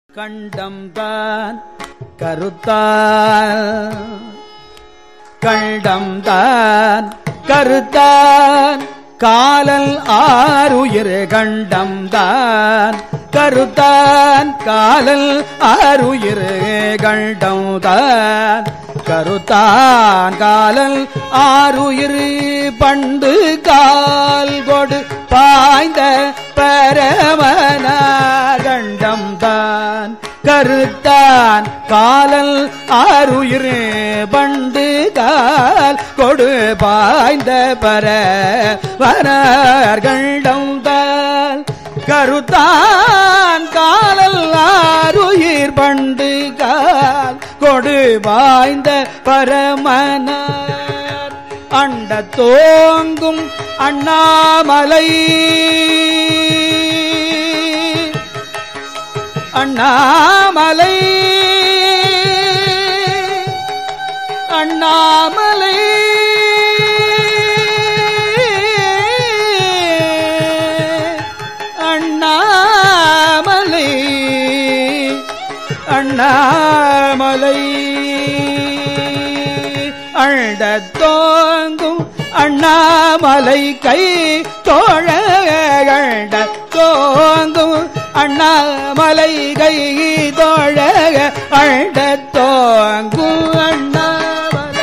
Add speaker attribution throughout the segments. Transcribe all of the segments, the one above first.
Speaker 1: கண்டம்தான் கருத்தான் கண்டம்தான் கருத்தான் காலல் ஆறுயிர் கண்டம்தான் கருத்தான் காலல் ஆறுயிர் கண்டம்தான் கருத்தான் காலல் ஆறுயிர் பண்டு கால் கொடு பாய்ந்த பரமனார் கண்டம்தான் கருத்தான் காலல் ஆறுயிர் பண்டு கால் கொடு பாய்ந்த பர வரார் கண்டம்தான் கருத்தான் காலல் ஆறுயிர் பண்டு கால் கொடு பாய்ந்த பரமனார் அண்ட தோங்கும் அண்ணாமலை அண்ணாமலை அண்ணாமலை அண்ணாமலை அண்ணாமலை அண்ட தோங்கும் அண்ணாமலை கை தோழகண்ட தோங்கும் அண்ணாமலை கை தோழக அண்ட தோங்கும் அண்ணாமலை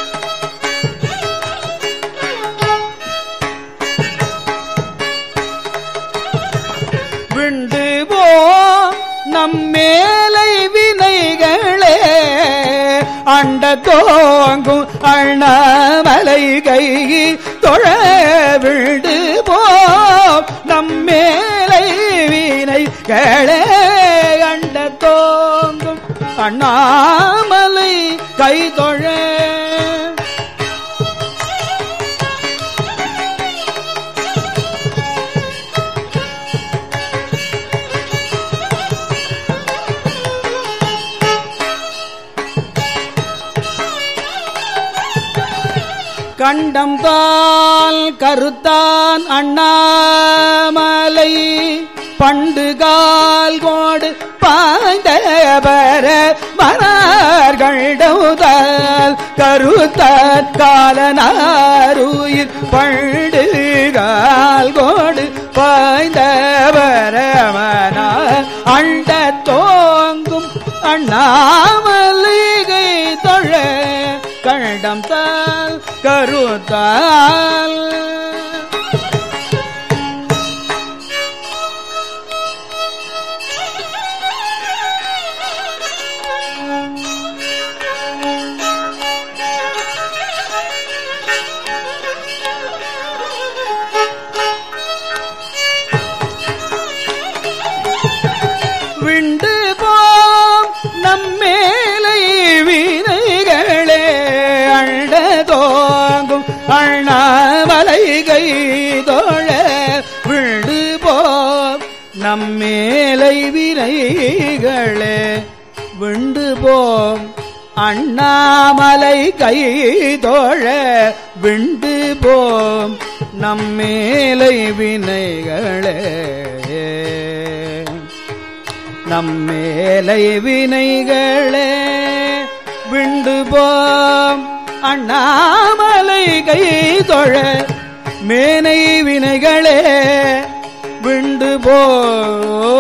Speaker 1: விண்டு போ நம்மேலை வினைகளே அண்ட தோங்கும் அண்ணாமலை கை தொழ விண்டு போ நம்மேலை வினைகளே அண்ட தோங்கும் அண்ணாமலை கை தொழ கண்டம் தால் கருத்தான் அண்ணாமலை பண்டுகால் கோடு பாய்ந்தபர மனார்கள்டவுதால் கருத்தால் காலனாருயிர் பண்டுகால் கோடு பாய்ந்தபர மனார் அண்ட தோங்கும் அண்ணாமலிகை தொழ கண்டம் தால் கருத்தால் விண்டு போம் நம்மேலை வினைகளே அண்ட தோங்கும் அண்ணாமலை கை தோழ விண்டு போம் நம்மேலை வினைகளே விண்டு போம் அண்ணாமலை கை தோழ விண்டு போம் நம்மேலை வினைகளே நம்மேலை வினைகளே விண்டு போம் அண்ணாமலை கை தொழ மேனை வினைகளே விண்டு போ